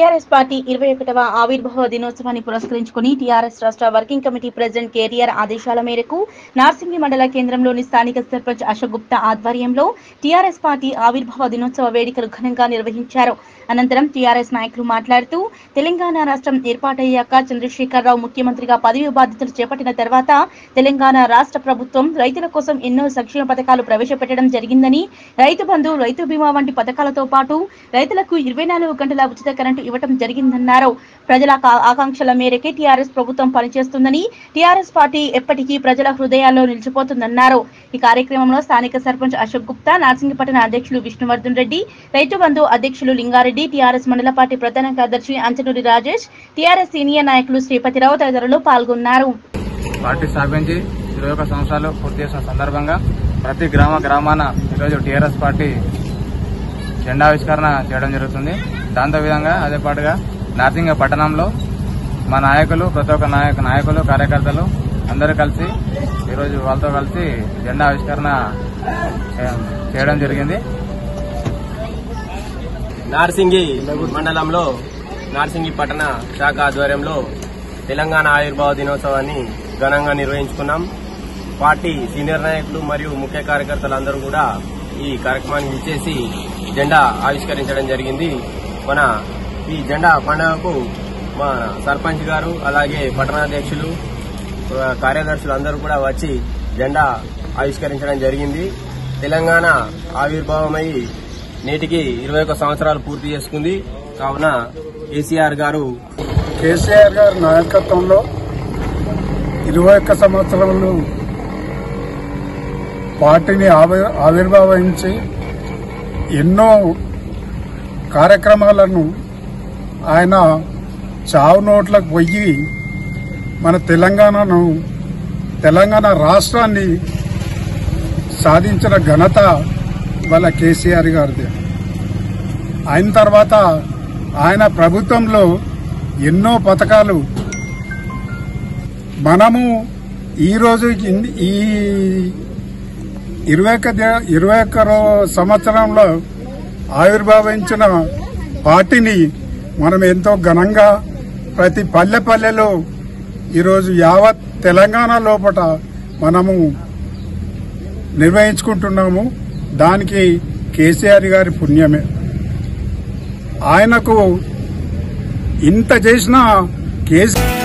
TRS party ఇరవై ఒకటవ ఆవిర్భావ దినోత్సవాన్ని పురస్కరించుకుని టీఆర్ఎస్ రాష్ట్ర వర్కింగ్ కమిటీ ప్రెసిడెంట్ కేటీఆర్ ఆదేశాల మేరకు నార్సింగి మండల కేంద్రంలోని స్థానిక సర్పంచ్ అశోక్ గుప్తా ఆధ్వర్యంలో టీఆర్ఎస్ పార్టీ ఆవిర్భావ దినోత్సవ వేడుకలు ఘనంగా నిర్వహించారు అనంతరం టీఆర్ఎస్ నాయకులు మాట్లాడుతూ తెలంగాణ రాష్ట్రం ఏర్పాటయ్యాక చంద్రశేఖరరావు ముఖ్యమంత్రిగా పదవి బాధ్యతలు చేపట్టిన తర్వాత తెలంగాణ రాష్ట్ర ప్రభుత్వం రైతుల కోసం ఎన్నో సంక్షేమ పథకాలు ప్రవేశపెట్టడం జరిగిందని రైతు బంధు రైతు బీమా వంటి పథకాలతో పాటు రైతులకు ఇరవై నాలుగు గంటల ఉచిత కరెంటు ఇవ్వడం జరిగిందన్నారు ప్రజల కా- ఆకాంక్షల మేరకే టీఆర్ఎస్ ప్రభుత్వం పనిచేస్తుందని టీఆర్ఎస్ పార్టీ ఎప్పటికీ ప్రజల హృదయాల్లో నిలిచిపోతుందన్నారు ఈ కార్యక్రమంలో స్థానిక సర్పంచ్ అశోక్ గుప్తా నార్సింగిపట్టణ అధ్యక్షులు విష్ణువర్ధన్ రెడ్డి రైతు బంధు అధ్యక్షులు లింగారెడ్డి టీఆర్ఎస్ మండల పార్టీ ప్రధాన కార్యదర్శి అంచనూరి రాజేష్ టీఆర్ఎస్ సీనియర్ నాయకులు శ్రీపతిరావు తదితరులు పాల్గొన్నారు పార్టీ స్థాపించి ఇరవై ఒక సంవత్సరాలు పూర్తి చేసిన సందర్భంగా ప్రతి గ్రామ గ్రామాన ఈరోజు టీఆర్ఎస్ పార్టీ జెండా ఆవిష్కరణ చేయడం జరుగుతుంది దాంతో విధంగా అదే పాటుగా నార్సింగ పట్టణంలో మా నాయకులు ప్రతి ఒక్క నాయక నాయకులు కార్యకర్తలు అందరూ కలిసి ఈరోజు వాళ్ళతో కలిసి జెండా ఆవిష్కరణ చే- చేయడం జరిగింది నార్సింగి మండలంలో నార్సింగి పట్టణ శాఖ ఆధ్వర్యంలో తెలంగాణ ఆవిర్భావ దినోత్సవాన్ని ఘనంగా నిర్వహించుకున్నాం పార్టీ సీనియర్ నాయకులు మరియు ముఖ్య కార్యకర్తలందరూ కూడా ఈ కార్యక్రమాన్ని ఇచ్చేసి జెండా ఆవిష్కరించడం జరిగింది మన ఈ జెండా పండుగకు మా సర్పంచ్ గారు అలాగే పట్టణాధ్యక్షులు ఆ, కార్యదర్శులు అందరూ కూడా వచ్చి జెండా ఆవిష్కరించడం జరిగింది తెలంగాణ ఆవిర్భావమై నేటికి ఇరవై ఒక్క సంవత్సరాలు పూర్తి చేసుకుంది కావున కేసీఆర్ గారు కేసీఆర్ గారి నాయకత్వంలో ఇరవై ఒక్క సంవత్సరములు పార్టీని ఆవి- ఆవిర్భావించి ఎన్నో కార్యక్రమాలను ఆయన చావు నోట్లకు పోయి మన తెలంగాణను తెలంగాణ రాష్ట్రాన్ని సాధించిన ఘనత వాళ్ళ కేసీఆర్ గారిది అయిన తర్వాత ఆయన ప్రభుత్వంలో ఎన్నో పథకాలు మనము ఈరోజు ఇన్- ఈ ఇరవై ఒక్క దే- ఇరవై ఒక్క రో- సంవత్సరంలో ఆవిర్భావించిన పార్టీని మనం ఎంతో ఘనంగా ప్రతి పల్లె పల్లెలో ఈరోజు యావత్ తెలంగాణ లోపల మనము నిర్వహించుకుంటున్నాము దానికి కేసీఆర్ గారి పుణ్యమే ఆయనకు ఇంత చేసిన కేసీ